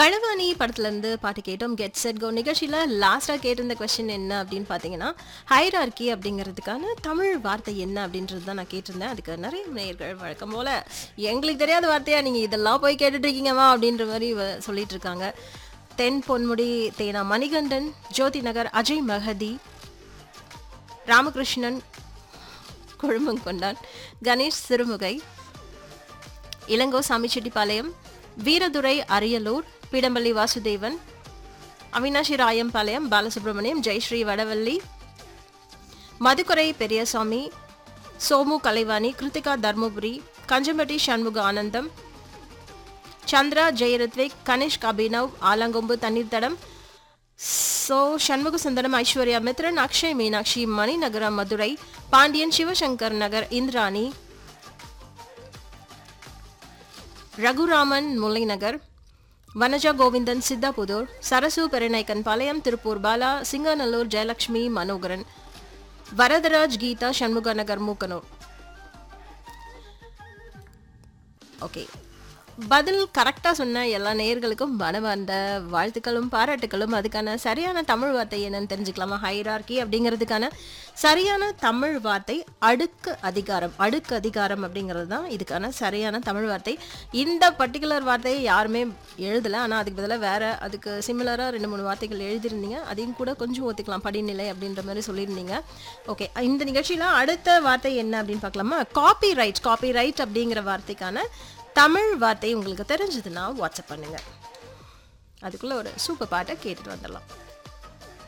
களவாணி படத்துலேருந்து பாட்டு கேட்டோம் கெட் செட் கோ நிகழ்ச்சியில் லாஸ்ட்டாக கேட்டிருந்த கொஸ்டின் என்ன அப்படின்னு பார்த்தீங்கன்னா ஹைரார்கி அப்படிங்கிறதுக்கான தமிழ் வார்த்தை என்ன அப்படின்றது தான் நான் கேட்டிருந்தேன் அதுக்கு நிறைய நேயர்கள் வழக்கம் போல் எங்களுக்கு தெரியாத வார்த்தையா நீங்கள் இதெல்லாம் போய் கேட்டுட்டு இருக்கீங்கம்மா அப்படின்ற மாதிரி வ- சொல்லிட்டு இருக்காங்க தென் பொன்முடி தேனா மணிகண்டன் ஜோதி நகர் அஜய் மகதி ராமகிருஷ்ணன் கொழுமங்கொண்டான் கணேஷ் சிறுமுகை இளங்கோ சாமிச்செட்டிப்பாளையம் வீரதுரை அரியலூர் பீடம்பள்ளி வாசுதேவன் அவினாஷி ராயம்பாளையம் பாலசுப்ரமணியம் ஜெயஸ்ரீ வடவள்ளி மதுக்கரை பெரியசாமி சோமு கலைவாணி கிருத்திகா தர்மபுரி கஞ்சம்பட்டி சண்முக ஆனந்தம் சந்திரா ஜெயரத்விக் கனிஷ்க் அபினவ் ஆலங்கொம்பு தண்ணீர் தடம் சோ சண்முக சுந்தரம் ஐஸ்வர்யா மித்ரன் அக்ஷய் மீனாட்சி மணிநகரம் மதுரை பாண்டியன் சிவசங்கர் நகர் இந்திராணி ரகுராமன் முல்லைநகர் வனஜா கோவிந்தன் சித்தாபுதூர் சரசு பெருநாய்க்கன் பாளையம் திருப்பூர் பாலா சிங்கநல்லூர் ஜெயலட்சுமி மனோகரன் வரதராஜ் கீதா சண்முக நகர் மூக்கனூர் ஓகே பதில் கரெக்டாக சொன்ன எல்லா நேயர்களுக்கும் மனமார்ந்த வாழ்த்துக்களும் பாராட்டுக்களும் அதுக்கான சரியான தமிழ் வார்த்தை என்னன்னு தெரிஞ்சுக்கலாமா ஹைரார்கி அப்படிங்கிறதுக்கான சரியான தமிழ் வார்த்தை அடுக்கு அதிகாரம் அடுக்கு அதிகாரம் அப்படிங்கிறது தான் இதுக்கான சரியான தமிழ் வார்த்தை இந்த பர்டிகுலர் வார்த்தையை யாருமே எழுதலை ஆனால் அதுக்கு பதிலாக வேற அதுக்கு சிமிலராக ரெண்டு மூணு வார்த்தைகள் எழுதியிருந்தீங்க அதையும் கூட கொஞ்சம் ஒத்துக்கலாம் படிநிலை அப்படின்ற மாதிரி சொல்லியிருந்தீங்க ஓகே இந்த நிகழ்ச்சியில் அடுத்த வார்த்தை என்ன அப்படின்னு பார்க்கலாமா காப்பி ரைட் காப்பி ரைட் அப்படிங்கிற வார்த்தைக்கான தமிழ் வார்த்தை உங்களுக்கு தெரிஞ்சதுன்னா வாட்ஸ்அப் பண்ணுங்க அதுக்குள்ள ஒரு சூப்பர் பாட்டை கேட்டுட்டு வந்துடலாம்